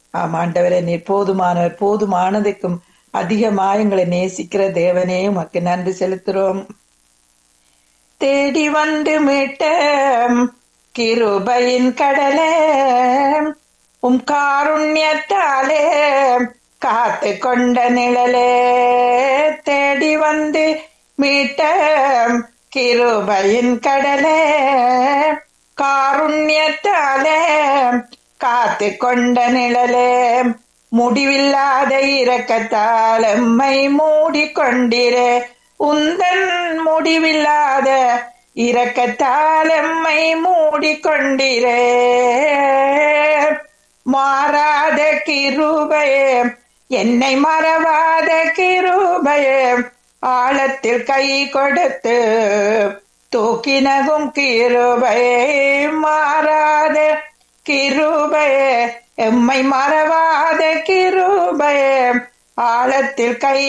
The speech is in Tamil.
ஆம் ஆண்டவரே நீர் போதுமானவர் போதுமானதுக்கும் அதிகமாக எங்களை நேசிக்கிற தேவனே உமக்கு நன்றி செலுத்துறோம் தேடி வந்து மீட்ட கிருபையின் கடலே உம் காருண்யத்தாலே காத்து கொண்ட நிழலே தேடி வந்து மீட்ட கிருபையின் கடலே காருண்யத்தாலே காத்து கொண்ட நிழலே முடிவில்லாத இரக்கத்தால் எம்மை மூடிக்கொண்டிரே உந்தன் முடிவில்லாத இரக்கத்தால் எம்மை மூடிக்கொண்டிரே மாறாத கிருபையே என்னை மறவாத கிருபையே ஆழத்தில் கை கொடுத்து தூக்கினகும் கிருபையே மாறாத கிருபையே எம்மை மறவாத கிருபையே ஆழத்தில் கை